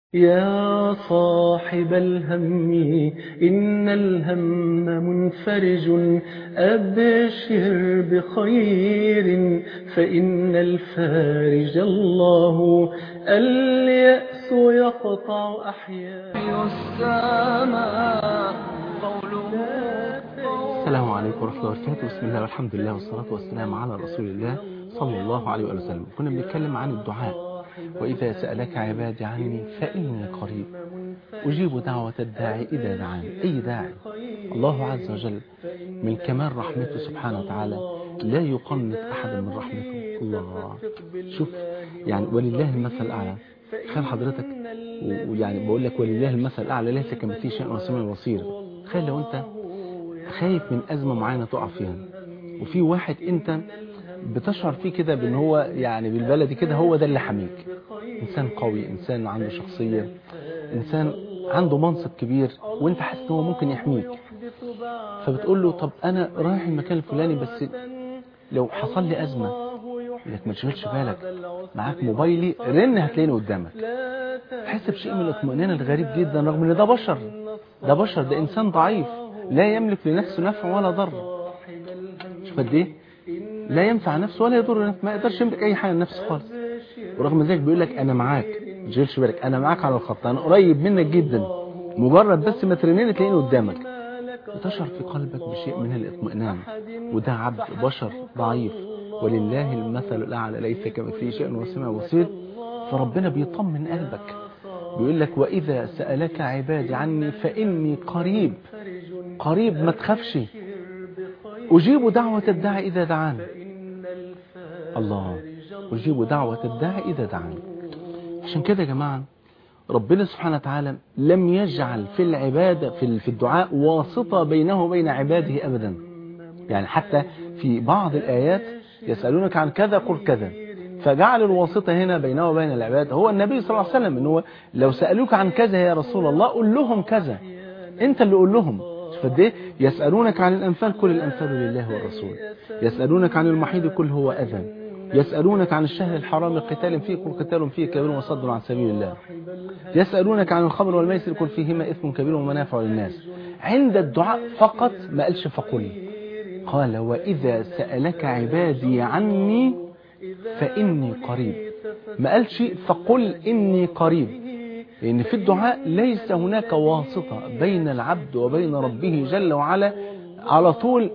يا صاحب الهم إن الهم منفرج أبشر بخير فإن الفارج الله اليأس يقطع أحياء السماء السلام عليكم ورحمة الله وبركاته بسم الله والحمد لله والصلاة والسلام على رسول الله صلى الله عليه وسلم كنا بنتكلم عن الدعاء وإذا سألك عبادي عني فإني قريب أجيب دعوة الداعي إذا دعاني أي داعي الله عز وجل من كمال رحمته سبحانه وتعالى لا يقنط أحدا من رحمته الله شوف يعني ولله المثل الأعلى خير حضرتك ويعني بقول لك ولله المثل الأعلى ليس كمثله شيء وسمع بصير تخيل لو أنت خايف من أزمة معينة تقع فيها وفي واحد أنت بتشعر فيه كده بان هو يعني بالبلدي كده هو ده اللي حميك انسان قوي انسان عنده شخصية انسان عنده منصب كبير وانت حاسس ان هو ممكن يحميك فبتقول له طب انا رايح المكان الفلاني بس لو حصل لي ازمة لك ما تشغلش بالك معاك موبايلي رن هتلاقيني قدامك تحس بشيء من الاطمئنان الغريب جدا رغم ان ده بشر ده بشر ده انسان ضعيف لا يملك لنفسه نفع ولا ضر شوف قد ايه لا ينفع نفسه ولا يضر نفسه ما يقدرش يملك اي حاجه لنفسه خالص ورغم ذلك بيقول لك انا معاك ما تشغلش بالك انا معاك على الخط انا قريب منك جدا مجرد بس ما ترنين تلاقيني قدامك وتشعر في قلبك بشيء من الاطمئنان وده عبد بشر ضعيف ولله المثل الاعلى ليس كمثله شيء وسمع بصير فربنا بيطمن قلبك بيقول لك واذا سالك عبادي عني فاني قريب قريب ما تخافش أجيب دعوة الداعي إذا دعان الله أجيب دعوة الداعي إذا دعان عشان كده يا جماعة ربنا سبحانه وتعالى لم يجعل في العبادة في الدعاء واسطة بينه وبين عباده أبدا يعني حتى في بعض الآيات يسألونك عن كذا قل كذا فجعل الواسطة هنا بينه وبين العباد هو النبي صلى الله عليه وسلم إنه لو سألوك عن كذا يا رسول الله قل لهم كذا انت اللي قول لهم فده يسألونك عن الأنفال كل الأنفال لله والرسول يسألونك عن المحيط كل هو أذى يسألونك عن الشهر الحرام قتال فيه كل قتال فيه كبير وصد عن سبيل الله يسألونك عن الخمر والميسر كل فيهما إثم كبير ومنافع للناس عند الدعاء فقط ما قالش فقل قال وإذا سألك عبادي عني فإني قريب ما قالش فقل إني قريب لأن في الدعاء ليس هناك واسطة بين العبد وبين ربه جل وعلا على طول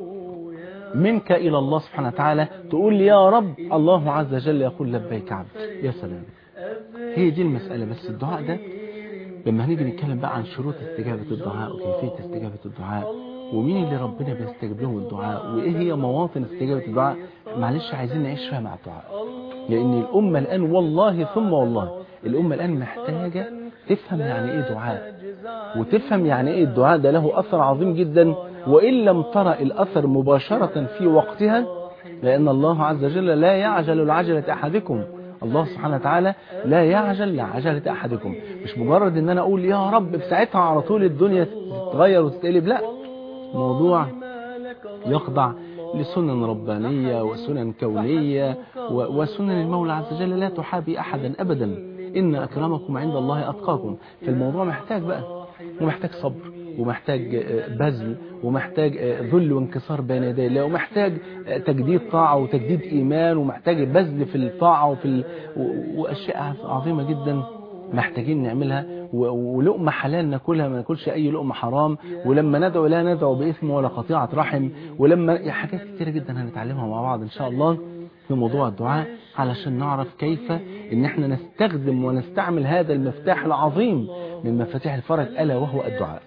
منك إلى الله سبحانه وتعالى تقول يا رب الله عز وجل يقول لبيك عبد يا سلام هي دي المسألة بس الدعاء ده لما هنيجي نتكلم بقى عن شروط استجابة الدعاء وكيفية استجابة الدعاء ومين اللي ربنا بيستجيب لهم الدعاء وإيه هي مواطن استجابة الدعاء معلش عايزين نعيش فيها مع الدعاء لأن الأمة الآن والله ثم والله الأمة الآن محتاجة تفهم يعني ايه دعاء وتفهم يعني ايه الدعاء ده له اثر عظيم جدا وان لم ترى الاثر مباشرة في وقتها لان الله عز وجل لا يعجل لعجلة احدكم الله سبحانه وتعالى لا يعجل لعجلة احدكم مش مجرد ان انا اقول يا رب في ساعتها على طول الدنيا تتغير وتتقلب لا موضوع يخضع لسنن ربانية وسنن كونية وسنن المولى عز وجل لا تحابي احدا ابدا إن أكرمكم عند الله أتقاكم فالموضوع محتاج بقى ومحتاج صبر ومحتاج بذل ومحتاج ذل وانكسار بين يدي الله ومحتاج تجديد طاعة وتجديد إيمان ومحتاج بذل في الطاعة وفي ال... وأشياء عظيمة جدا محتاجين نعملها ولقمة حلال ناكلها ما ناكلش أي لقمة حرام ولما ندعو لا ندعو بإثم ولا قطيعة رحم ولما حاجات كتيرة جدا هنتعلمها مع بعض إن شاء الله في موضوع الدعاء علشان نعرف كيف ان احنا نستخدم ونستعمل هذا المفتاح العظيم من مفاتيح الفرج ألا وهو الدعاء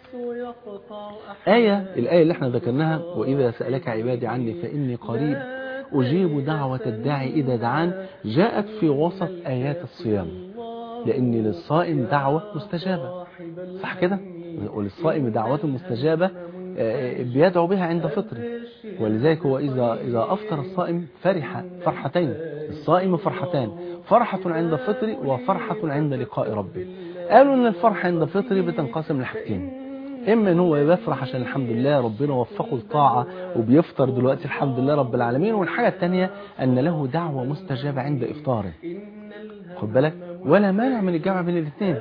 آية الآية اللي احنا ذكرناها وإذا سألك عبادي عني فإني قريب أجيب دعوة الداعي إذا دعان جاءت في وسط آيات الصيام لأن للصائم دعوة مستجابة صح كده وللصائم دعوة مستجابة بيدعو بها عند فطره ولذلك هو إذا, إذا أفطر الصائم فرح فرحتين الصائم فرحتان فرحة عند فطره وفرحة عند لقاء ربه قالوا أن الفرحة عند فطره بتنقسم لحاجتين إما أن هو يفرح عشان الحمد لله ربنا وفقه الطاعة وبيفطر دلوقتي الحمد لله رب العالمين والحاجة الثانية أن له دعوة مستجابة عند إفطاره خد بالك ولا مانع من الجمع بين الاثنين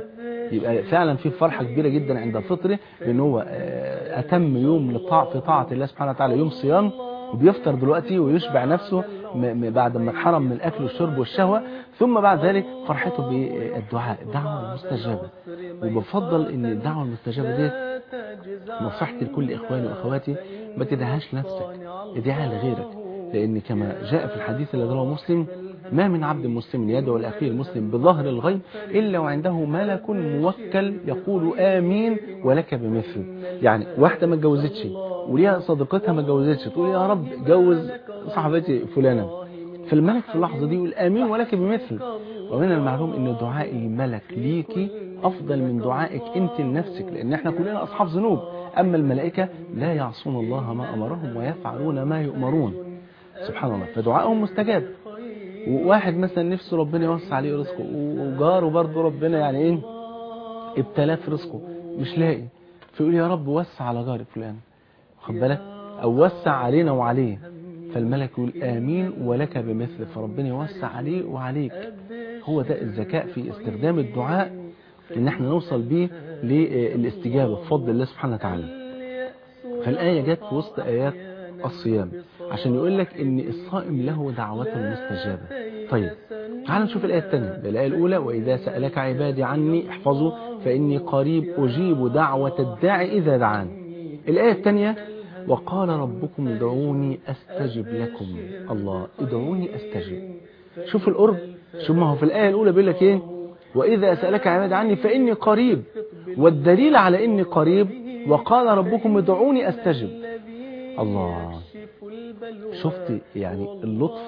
يبقى فعلا في فرحة كبيرة جدا عند الفطر بان هو آه، اتم يوم لطاع في طاعة الله سبحانه وتعالى يوم صيام وبيفطر دلوقتي ويشبع نفسه م- م- بعد ما اتحرم من الاكل والشرب والشهوة ثم بعد ذلك فرحته بالدعاء الدعوة المستجابة وبفضل ان الدعوة المستجابة ديت نصيحتي لكل اخواني واخواتي ما تدعيهاش لنفسك ادعيها لغيرك لان كما جاء في الحديث الذي رواه مسلم ما من عبد مسلم يدعو لاخيه المسلم بظهر الغيب الا وعنده ملك موكل يقول امين ولك بمثل يعني واحده ما اتجوزتش وليها صديقتها ما اتجوزتش تقول يا رب جوز صاحبتي فلانه فالملك في اللحظه دي يقول امين ولك بمثل ومن المعلوم ان دعاء الملك ليكي افضل من دعائك انت لنفسك لان احنا كلنا اصحاب ذنوب اما الملائكه لا يعصون الله ما امرهم ويفعلون ما يؤمرون سبحان الله فدعائهم مستجاب وواحد مثلا نفسه ربنا يوسع عليه رزقه وجاره برضه ربنا يعني ايه ابتلاه في رزقه مش لاقي فيقول يا رب وسع على جاري فلان خد بالك او وسع علينا وعليه فالملك يقول امين ولك بمثل فربنا يوسع عليه وعليك هو ده الذكاء في استخدام الدعاء ان احنا نوصل بيه للاستجابه بفضل الله سبحانه وتعالى فالايه جت في وسط ايات الصيام عشان يقول لك ان الصائم له دعوة مستجابة طيب تعال نشوف الآية الثانية الآية الأولى وإذا سألك عبادي عني احفظوا فإني قريب أجيب دعوة الداعي إذا دعان الآية الثانية وقال ربكم ادعوني أستجب لكم الله ادعوني أستجب شوف القرب شوف ما هو في الآية الأولى بيقول لك إيه وإذا سألك عبادي عني فإني قريب والدليل على إني قريب وقال ربكم ادعوني أستجب الله شفت يعني اللطف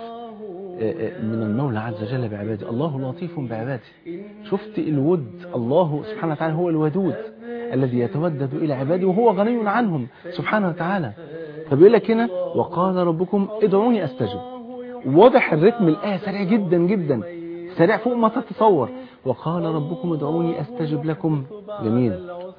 من المولى عز وجل بعباده الله لطيف بعباده شفت الود الله سبحانه وتعالى هو الودود الذي يتودد إلى عباده وهو غني عنهم سبحانه وتعالى فبيقول لك هنا وقال ربكم ادعوني أستجب واضح الرتم الآية سريع جدا جدا سريع فوق ما تتصور وقال ربكم ادعوني أستجب لكم جميل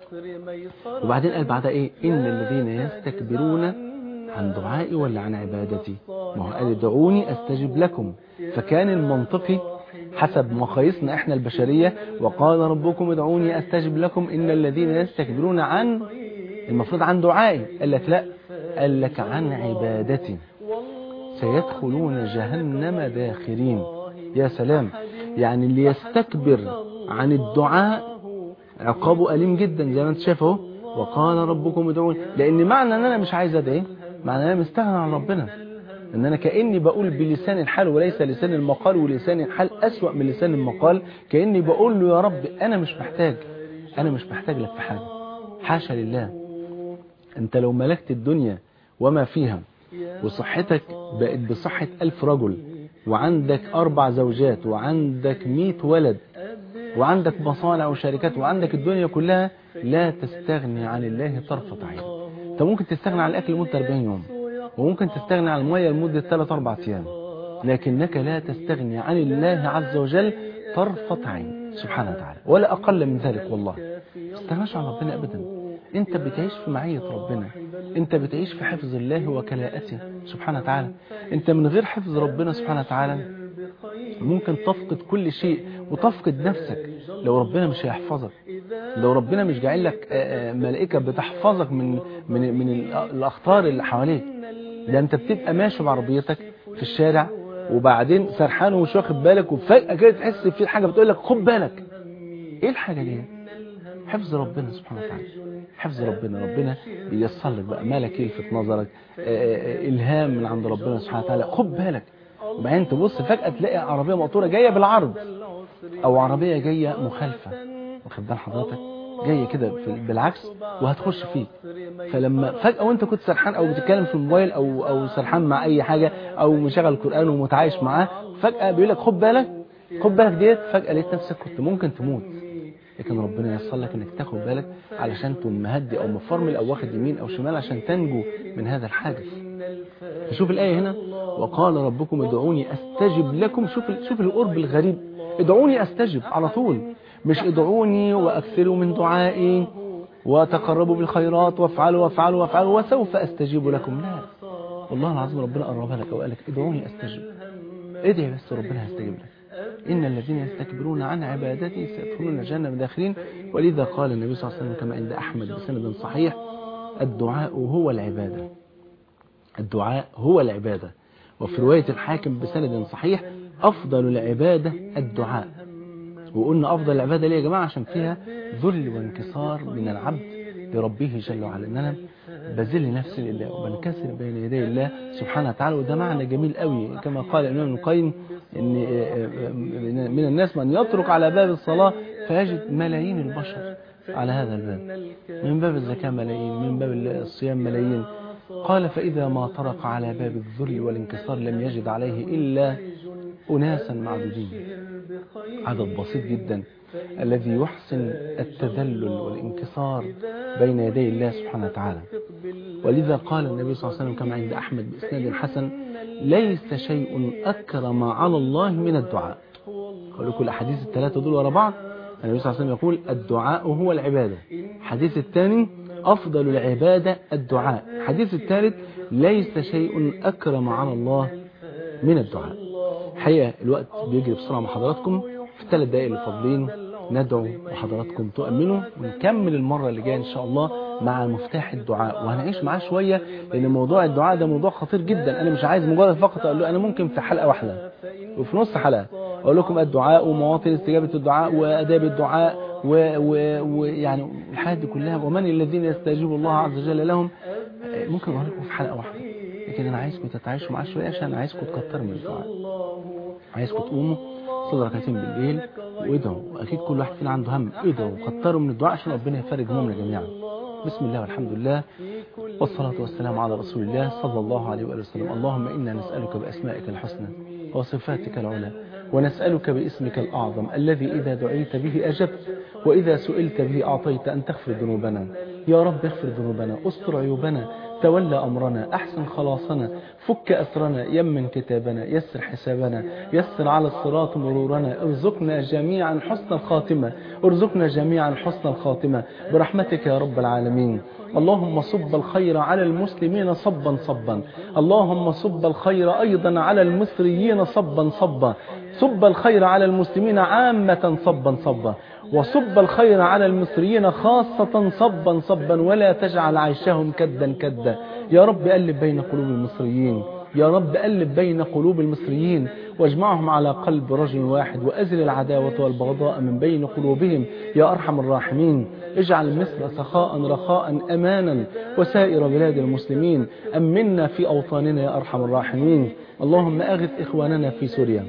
وبعدين قال بعدها ايه إن الذين يستكبرون عن دعائي ولا عن عبادتي ما هو قال ادعوني استجب لكم فكان المنطقي حسب مقاييسنا احنا البشرية وقال ربكم ادعوني استجب لكم ان الذين يستكبرون عن المفروض عن دعائي قال لك لا قال لك عن عبادتي سيدخلون جهنم داخرين يا سلام يعني اللي يستكبر عن الدعاء عقابه أليم جدا زي ما انت شايف اهو وقال ربكم ادعوني لان معنى ان انا مش عايز ادعي معنى ان انا مستغنى عن ربنا ان انا كاني بقول بلسان الحال وليس لسان المقال ولسان الحال اسوا من لسان المقال كاني بقول له يا رب انا مش محتاج انا مش محتاج لك في حاجه حاشا لله انت لو ملكت الدنيا وما فيها وصحتك بقت بصحة ألف رجل وعندك أربع زوجات وعندك مئة ولد وعندك مصانع وشركات وعندك الدنيا كلها لا تستغني عن الله طرفة عين انت ممكن تستغني عن الأكل لمدة 40 يوم وممكن تستغني عن المية لمدة 3 4 أيام لكنك لا تستغني عن الله عز وجل طرفة عين سبحانه وتعالى ولا أقل من ذلك والله استغناش عن ربنا أبدا انت بتعيش في معية ربنا انت بتعيش في حفظ الله وكلاءته سبحانه وتعالى انت من غير حفظ ربنا سبحانه وتعالى ممكن تفقد كل شيء وتفقد نفسك لو ربنا مش هيحفظك لو ربنا مش جاعل لك ملائكة بتحفظك من من من الأخطار اللي حواليك ده انت بتبقى ماشي بعربيتك في الشارع وبعدين سرحان ومش واخد بالك وفجأة كده تحس في حاجة بتقول لك خد بالك ايه الحاجة دي حفظ ربنا سبحانه وتعالى حفظ ربنا ربنا ييسر لك بقى مالك يلفت نظرك الهام من عند ربنا سبحانه وتعالى خد بالك وبعدين تبص فجأة تلاقي عربية مقطورة جاية بالعرض او عربية جاية مخالفة واخد بال حضرتك جاية كده بالعكس وهتخش فيك فلما فجأة وانت كنت سرحان او بتتكلم في الموبايل او او سرحان مع اي حاجة او مشغل قرآن ومتعايش معاه فجأة بيقول لك خد بالك خد بالك ديت فجأة لقيت نفسك كنت ممكن تموت لكن ربنا ييسر لك انك تاخد بالك علشان تقوم مهدي او مفرمل او واخد يمين او شمال عشان تنجو من هذا الحادث شوف الآية هنا وقال ربكم ادعوني استجب لكم شوف شوف القرب الغريب ادعوني استجب على طول مش ادعوني واكثروا من دعائي وتقربوا بالخيرات وافعلوا وافعلوا وافعلوا وسوف استجيب لكم لا والله العظيم ربنا قربها لك وقال لك ادعوني استجب ادعي بس ربنا هيستجيب لك إن الذين يستكبرون عن عبادتي سيدخلون جهنم داخلين ولذا قال النبي صلى الله عليه وسلم كما عند أحمد بسند صحيح الدعاء هو العبادة الدعاء هو العبادة وفي رواية الحاكم بسند صحيح أفضل العبادة الدعاء وقلنا أفضل العبادة ليه يا جماعة عشان فيها ذل وانكسار من العبد لربه جل وعلا إن أنا بذل نفسي لله وبنكسر بين يدي الله سبحانه وتعالى وده معنى جميل قوي كما قال الإمام ابن القيم إن من الناس من يترك على باب الصلاة فيجد ملايين البشر على هذا الباب من باب الزكاة ملايين من باب الصيام ملايين قال فإذا ما طرق على باب الذل والانكسار لم يجد عليه إلا أناسا معدودين عدد بسيط جدا الذي يحسن التذلل والانكسار بين يدي الله سبحانه وتعالى ولذا قال النبي صلى الله عليه وسلم كما عند أحمد بإسناد حسن ليس شيء أكرم على الله من الدعاء قال لكم الأحاديث الثلاثة دول ورا بعض النبي صلى الله عليه وسلم يقول الدعاء هو العبادة الحديث الثاني أفضل العبادة الدعاء الحديث الثالث ليس شيء أكرم على الله من الدعاء حقيقة الوقت بيجري بسرعة مع حضراتكم في الثلاث دقائق اللي فاضلين ندعو وحضراتكم تؤمنوا ونكمل المرة اللي جاية إن شاء الله مع مفتاح الدعاء وهنعيش معاه شوية لأن موضوع الدعاء ده موضوع خطير جدا أنا مش عايز مجرد فقط أقول له أنا ممكن في حلقة واحدة وفي نص حلقة أقول لكم الدعاء ومواطن استجابة الدعاء وأداب الدعاء ويعني الحاجات دي كلها ومن الذين يستجيب الله عز وجل لهم ممكن أقول لكم في حلقة واحدة لكن أنا عايزكم تتعايشوا معاه شوية عشان عايزكم تكتروا من الدعاء عايزكم تقوموا صلوا ركعتين بالليل وادعوا واكيد كل واحد فينا عنده هم ادعوا وكتروا من الدعاء عشان ربنا يفرج همومنا جميعا بسم الله والحمد لله والصلاة والسلام على رسول الله صلى الله عليه وآله وسلم اللهم إنا نسألك بأسمائك الحسنى وصفاتك العلى ونسألك باسمك الأعظم الذي إذا دعيت به أجبت وإذا سئلت به أعطيت أن تغفر ذنوبنا يا رب اغفر ذنوبنا استر عيوبنا تولى أمرنا أحسن خلاصنا فك أسرنا يمن كتابنا يسر حسابنا يسر على الصراط مرورنا ارزقنا جميعا حسن الخاتمة ارزقنا جميعا حسن الخاتمة برحمتك يا رب العالمين اللهم صب الخير على المسلمين صبا صبا اللهم صب الخير أيضا على المصريين صبا صبا صب الخير على المسلمين عامة صبا صبا وصب الخير على المصريين خاصة صبا صبا ولا تجعل عيشهم كدا كدا يا رب ألف بين قلوب المصريين يا رب ألف بين قلوب المصريين واجمعهم على قلب رجل واحد وأزل العداوة والبغضاء من بين قلوبهم يا أرحم الراحمين اجعل مصر سخاء رخاء أمانا وسائر بلاد المسلمين أمنا في أوطاننا يا أرحم الراحمين اللهم أغث إخواننا في سوريا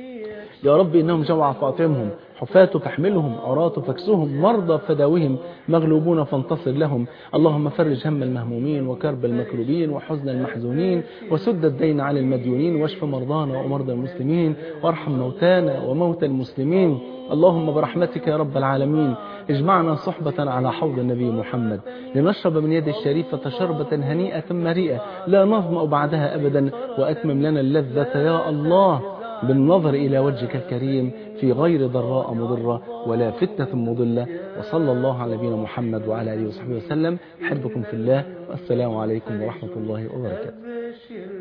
يا رب إنهم جوع فاطمهم حفاة فاحملهم عراة فاكسهم مرضى فداوهم مغلوبون فانتصر لهم اللهم فرج هم المهمومين وكرب المكروبين وحزن المحزونين وسد الدين على المديونين واشف مرضانا ومرضى المسلمين وارحم موتانا وموتى المسلمين اللهم برحمتك يا رب العالمين اجمعنا صحبة على حوض النبي محمد لنشرب من يد الشريفة شربة هنيئة مريئة لا نظمأ بعدها أبدا وأتمم لنا اللذة يا الله بالنظر إلى وجهك الكريم في غير ضراء مضرة ولا فتنة مضلة وصلى الله على نبينا محمد وعلى آله وصحبه وسلم أحبكم في الله والسلام عليكم ورحمة الله وبركاته